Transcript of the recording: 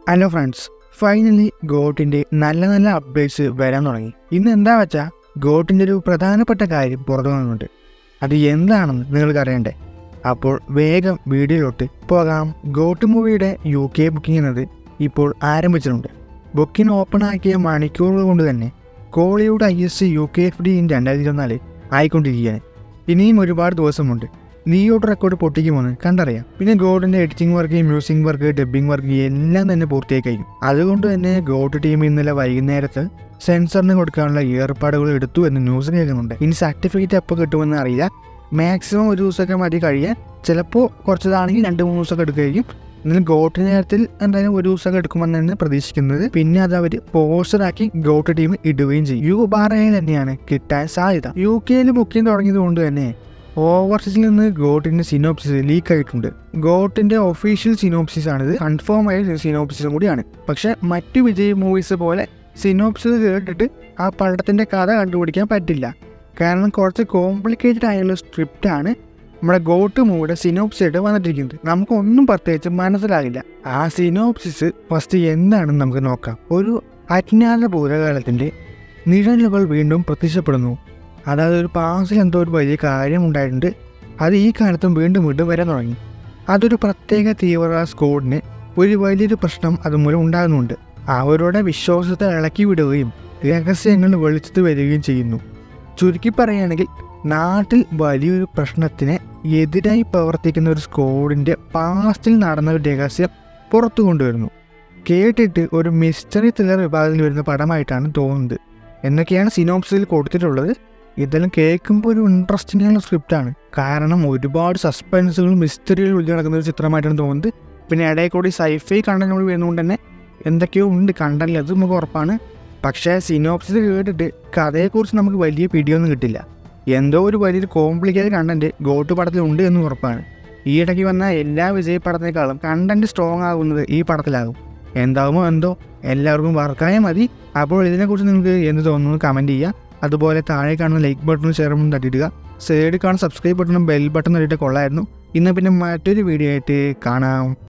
hello friends finally ഗോട്ടിൻ്റെ നല്ല നല്ല updates വരാൻ തുടങ്ങി ഇന്ന് എന്താ വെച്ചാൽ ഗോട്ടിൻ്റെ ഒരു പ്രധാനപ്പെട്ട കാര്യം പുറത്തു വന്നിട്ടുണ്ട് അത് എന്താണെന്ന് നിങ്ങൾക്ക് അറിയണ്ടേ അപ്പോൾ വേഗം വീഡിയോയിലോട്ട് പോകാം ഗോട്ട് മൂവിയുടെ യു കെ ബുക്കിംഗ് എന്നത് ഇപ്പോൾ ആരംഭിച്ചിട്ടുണ്ട് ബുക്കിംഗ് ഓപ്പൺ ആക്കിയ മണിക്കൂറുകൾ കൊണ്ട് തന്നെ Kollywood I S U K F D in രണ്ടായിരത്തി ഇരുപത്തിനാല് ആയിക്കൊണ്ടിരിക്കുകയാണ് ഇനിയും ഒരുപാട് ദിവസമുണ്ട് നീയോട്ട് റെക്കോർഡ് പൊട്ടിക്കുമെന്ന് കണ്ടറിയാം പിന്നെ ഗോഡിന്റെ editing work music work dubbing work എല്ലാം തന്നെ പൂർത്തിയായി കഴിഞ്ഞു അതുകൊണ്ട് തന്നെ ഗോഡ് ടീം ഇന്നലെ വൈകുന്നേരത്ത് സെൻസറിന് കൊടുക്കാനുള്ള ഏർപ്പാടുകൾ എടുത്തു എന്ന് ന്യൂസ് കേൾക്കുന്നുണ്ട് ഇനി സർട്ടിഫിക്കറ്റ് എപ്പോൾ കിട്ടുമെന്ന് അറിയില്ല മാക്സിമം ഒരു ദിവസമൊക്കെ മതി കഴിയാൻ ചിലപ്പോൾ കുറച്ചതാണെങ്കിൽ രണ്ട് മൂന്ന് ദിവസമൊക്കെ എടുക്കുകയും എന്നാലും ഗോട്ട് നേരത്തിൽ എന്തായാലും ഒരു ദിവസമൊക്കെ എടുക്കുമെന്നാണ് പ്രതീക്ഷിക്കുന്നത് പിന്നെ അത് അവർ പോസ്റ്ററാക്കി ഗോട്ട് ടീം ഇടുകയും ചെയ്യും യു ബാറയിൽ തന്നെയാണ് കിട്ടാൻ സാധ്യത യു കെയിൽ ബുക്കിംഗ് തുടങ്ങിയത് കൊണ്ട് തന്നെ ഓവർസീസിൽ നിന്ന് ഗോട്ടിന്റെ സിനോപ്സിസ് ലീക്ക് ആയിട്ടുണ്ട് ഗോട്ടിന്റെ ഒഫീഷ്യൽ സിനോപ്സിസ് ആണിത് കൺഫേം ആയ സിനോപ്സിസും കൂടിയാണ് പക്ഷെ മറ്റു വിജയ് മൂവീസ് പോലെ സിനോപ്സിസ് കേട്ടിട്ട് ആ പടത്തിന്റെ കഥ കണ്ടുപിടിക്കാൻ പറ്റില്ല കാരണം കുറച്ച് കോംപ്ലിക്കേറ്റഡ് ആയുള്ള സ്ക്രിപ്റ്റ് ആണ് നമ്മുടെ ഗോട്ട് മൂവിയുടെ സിനോപ്സിസ് ആയിട്ട് വന്നിട്ടിരിക്കുന്നത് നമുക്കൊന്നും പ്രത്യേകിച്ച് മനസ്സിലാകില്ല ആ സിനോപ്സിസ് ഫസ്റ്റ് എന്താണെന്ന് നമുക്ക് നോക്കാം ഒരു അജ്ഞാത ഭൂതകാലത്തിന്റെ നിഴലുകൾ വീണ്ടും പ്രത്യക്ഷപ്പെടുന്നു അതായത് ഒരു പാസിൽ എന്തോ ഒരു വലിയ കാര്യം ഉണ്ടായിട്ടുണ്ട് അത് ഈ കാലത്തും വീണ്ടും വീണ്ടും വരാൻ തുടങ്ങി അതൊരു പ്രത്യേക തീവ്ര സ്കോഡിന് ഒരു വലിയൊരു പ്രശ്നം അതുമൂലം ഉണ്ടാകുന്നുണ്ട് അവരുടെ വിശ്വാസത്തെ ഇളക്കി വിടുകയും രഹസ്യങ്ങൾ വെളിച്ചത്ത് വരികയും ചെയ്യുന്നു ചുരുക്കി പറയുകയാണെങ്കിൽ നാട്ടിൽ വലിയൊരു പ്രശ്നത്തിന് എതിരായി പ്രവർത്തിക്കുന്ന ഒരു സ്കോഡിൻ്റെ പാസ്റ്റിൽ നടന്ന ഒരു രഹസ്യം പുറത്തു കൊണ്ടുവരുന്നു കേട്ടിട്ട് ഒരു മിസ്റ്ററി ത്രില്ലർ വിഭാഗത്തിൽ വരുന്ന പടമായിട്ടാണ് തോന്നുന്നത് എന്നൊക്കെയാണ് സിനോപ്സിൽ കൊടുത്തിട്ടുള്ളത് ഇതെല്ലാം കേൾക്കുമ്പോൾ ഒരു ഇൻട്രസ്റ്റിംഗ് ആയുള്ള സ്ക്രിപ്റ്റാണ് കാരണം ഒരുപാട് സസ്പെൻസുകളും മിസ്റ്ററികളും ഒളിഞ്ഞു നടക്കുന്ന ഒരു ചിത്രമായിട്ടാണ് തോന്നുന്നത് പിന്നെ ഇടയിൽ കൂടി സൈഫൈ കണ്ടന്റ് കൂടി വരുന്നതുകൊണ്ട് തന്നെ എന്തൊക്കെയോ ഉണ്ട് കണ്ടല്ല അത് നമുക്ക് ഉറപ്പാണ് പക്ഷേ സിനോപ്സിൽ കേട്ടിട്ട് കഥയെക്കുറിച്ച് നമുക്ക് വലിയ പിടിയൊന്നും കിട്ടില്ല എന്തോ ഒരു വലിയൊരു കോംപ്ലിക്കേറ്റഡ് കണ്ടന്റ് ഗോട്ട് പടത്തിൽ ഉണ്ട് എന്ന് ഉറപ്പാണ് ഈ ഇടയ്ക്ക് വന്ന എല്ലാ വിജയ് പടത്തിനേക്കാളും കണ്ടന്റ് സ്ട്രോങ് ആകുന്നത് ഈ പടത്തിലാകും എന്താകുമോ എന്തോ എല്ലാവർക്കും വർക്കായാൽ മതി അപ്പോൾ ഇതിനെക്കുറിച്ച് നിങ്ങൾക്ക് എന്ത് തോന്നുന്നു കമൻറ്റ് ചെയ്യുക അതുപോലെ താഴെ കാണുന്ന ലൈക്ക് ബട്ടണും ഷെയർ ബട്ടണും തട്ടിയിടുക സൈഡിൽ കാണുന്ന സബ്സ്ക്രൈബ് ബട്ടണും ബെൽ ബട്ടൺ തട്ടിയിട്ട് കൊള്ളായിരുന്നു ഇന്ന് പിന്നെ മറ്റൊരു വീഡിയോ ആയിട്ട് കാണാം